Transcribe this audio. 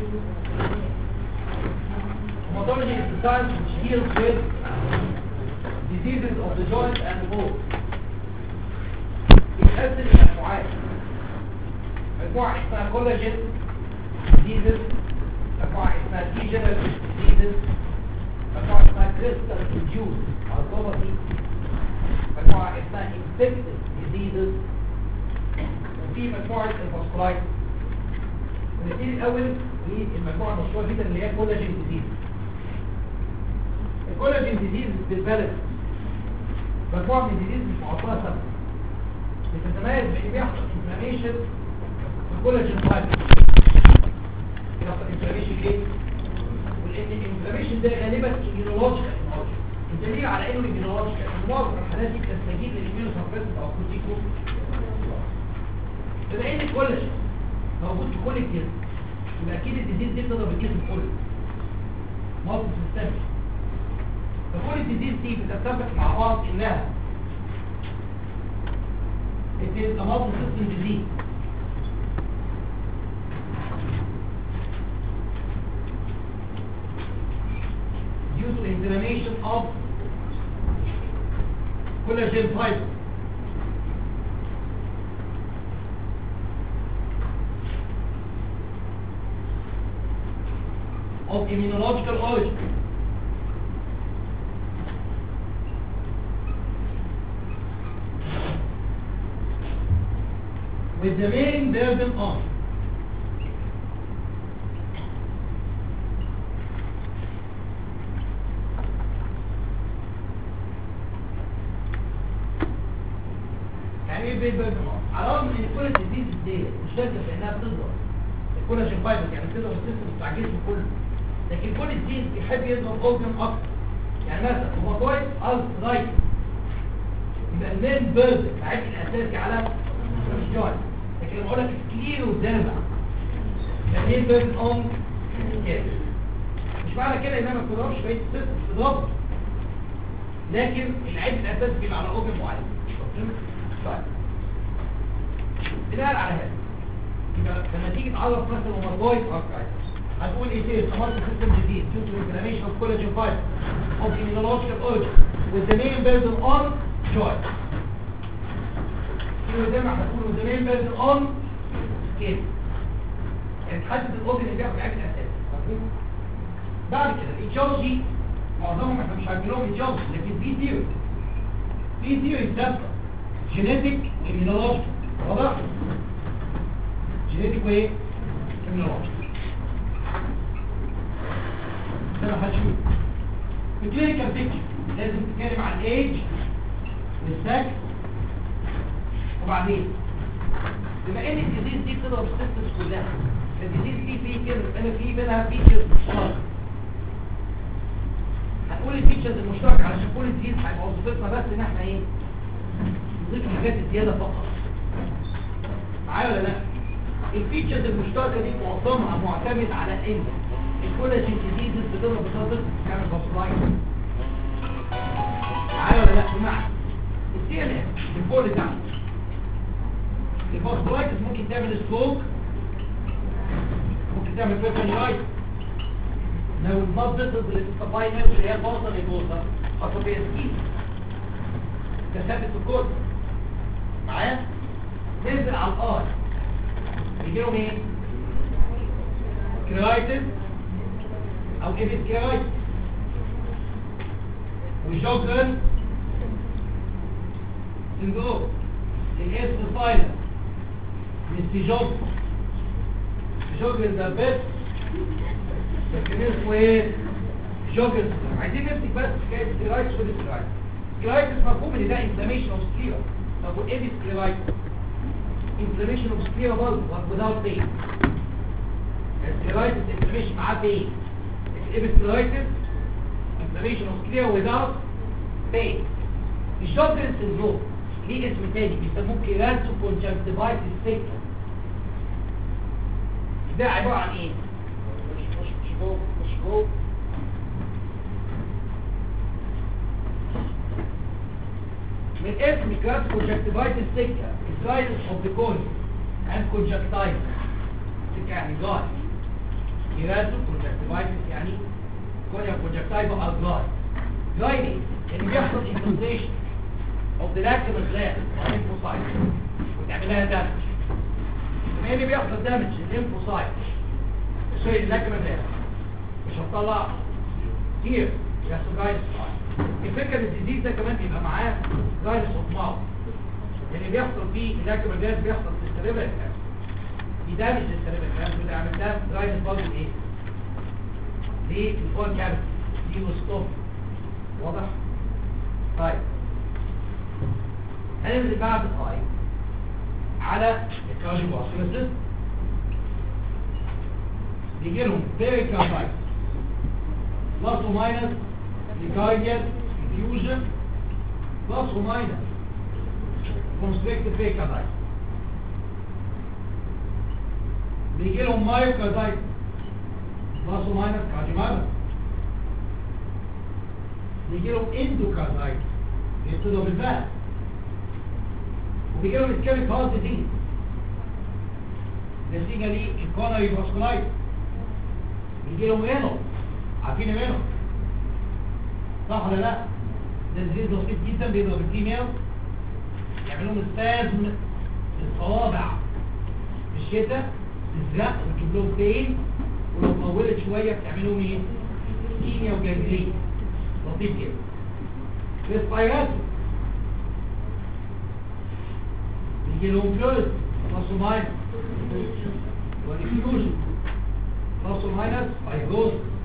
Hematology is the science which deals with diseases of the joint and the bone. بيتقسم لمجموعات مجموعة اسمها كولاجين diseases مجموعة اسمها degenerative diseases مجموعة اسمها crystal induced arthropathy مجموعة اسمها infected diseases وفي مجموعة الفاسكولايتس نبتدي الأول بالمجموعة المشهورة جدا اللي هي كولاجين ديزيز الكولاجين ديزيز بالبلد مجموعة من الديزيز مش معطلة سبب بتتميز بان بيحصل انفلاميشن في الكولاجين فايبر بيحصل انفلاميشن ليه؟ ولان الانفلاميشن ده غالبا ايميونولوجيكال الدليل على انه ايميونولوجيكال ان معظم الحالات دي بتستجيب للاميونوسبريسنت او كورتيكو بما ان الكولاجين موجود في كل الجسم يبقى اكيد الديزيز دي بتضرب الجسم كله مالتي سيستمك فكل الديزيز دي بتتفق مع بعض انها it is a multi-system disease due to inflammation of collagen fiber of immunological origin with the main burden on يعني ايه main burden on على الرغم ان كل الديزيز دي مش لازم في انها بتظهر الكولاجين فايبر يعني بتظهر السيستم بتاع الجسم كله لكن كل الديزيز بيحب يظهر اورجن اكتر يعني مثلا روماتويد ارثرايتس يبقى المين بيرد العامل الاساسي على الجوينت لكن لما اقول لك سكليرو ديرما يعني ايه بيرد اون كده مش معنى كده ان انا ما بتضربش بقيه السيستم بتضرب لكن العيب الاساسي بيبقى على اوجن معين طيب بناء على هذا يبقى لما تيجي تعرف مثلا روماتويد ارثرايتس هتقول ايه تاني سمارت سيستم جديد due to inflammation of collagen fiber of immunological origin with the main burden on joint كيلو زي ما هتقول with the main burden on skin يعني تحدد الاورجن اللي بياخد العامل الاساسي مفهوم؟ بعد كده الايتيولوجي معظمهم احنا مش عارفين لهم ايتيولوجي لكن في ثيوري في ثيوري ثابته جينيتك واميونولوجي واضح؟ جينيتك وايه؟ اميونولوجي زي ما هنشوف في الكلينيكال بيكتشر لازم تتكلم عن الايج والسكس وبعدين بما ان الديزيز دي بتضرب السيستمز كلها الديزيز دي في كده انا في منها فيتشرز مشتركه هنقول الفيتشرز المشتركه علشان كل الديزيز هيبقى وظيفتنا بس ان احنا ايه نضيف الحاجات الزياده فقط معايا ولا لا الفيتشرز المشتركه دي معظمها معتمد على ان الكولاجين ديزيز بتضرب السيستم بتعمل فاسولايت معايا ولا لا بمعنى السي ان اس الفول بتاعه الفاسولايتس ممكن تعمل ستروك ممكن تعمل بيرفانيلايت لو البلد بيصل للسبلاي نيرف اللي هي البوصه اللي جوه خاصه بي اس كي ده ثابت في الكود معايا ننزل على الار يجي لهم ايه كرايتس او ايبس كرايتس وشوكرن سندروم الاسم سايلنت مستي جوب جوجل ده بس لكن اسمه ايه جوجل عايزين نمسك بس حكايه سكليرايتس والسكليرايتس سكليرايتس مفهوم ان ده انفلاميشن اوف سكليرا طب وايه دي سكليرايتس انفلاميشن اوف سكليرا برضه without pain السكليرايتس انفلاميشن معاه pain الابسكليرايتس انفلاميشن اوف سكليرا without pain الجوجل سندروم ليه اسم تاني بيسموه كيرانسو كونجكتيفايتس سيكتور ده عبارة عن ايه مش مش مش فوق مش فوق من اسم كلاس كونجكتيفايتس سكة سلايدس اوف ذا كون اند كونجكتايتس سكة يعني جاي كيراتو كونجكتيفايتس يعني كونيا كونجكتيفا ارجلاي جايني اللي بيحصل انفلتريشن اوف ذا لاكريمال جلاند الليمفوسايت وتعملها دامج ايه اللي بيحصل دامج الليمفوسايت سوري اللاكريمال جلاند مش هتطلع كتير بيحصل جاينس الفكره ان الديزيز ده كمان بيبقى معاه جاينس اوف ماوث اللي بيحصل فيه اللاكريمال جلاند بيحصل في السيريبرال جلاند في دامج للسيريبرال جلاند وده عامل ده جاينس برضه ايه ليه الفول كابت دي وستوب واضح طيب هننزل بعد الاي على الكارديوفاسكولار سيستم بيجي لهم بيريكاردايتس بلس وماينس لكارديال انفيوجن بلس وماينس كونستريكتيف بيريكاردايتس بيجي لهم مايوكاردايتس بلس وماينس كارديومايوس بيجي لهم اندوكاردايتس بيبتدوا بالبال وبيجي لهم اسكيميك هارت ديزيز نتيجه للكونري فاسكولايتس بيجي لهم رينو عارفين رينو صح ولا لا ده ديزيز بسيط جدا بيضرب الكيمياء يعمل لهم سبازم في الصوابع في الشتاء تزرق وتجيب لهم بين ولو طولت شويه بتعمل لهم ايه؟ كيمياء وجنجرين لطيف كده الاسبايرات بيجي لهم فلويد بلس وماينس والديفيوجن بلس وماينس فايبروز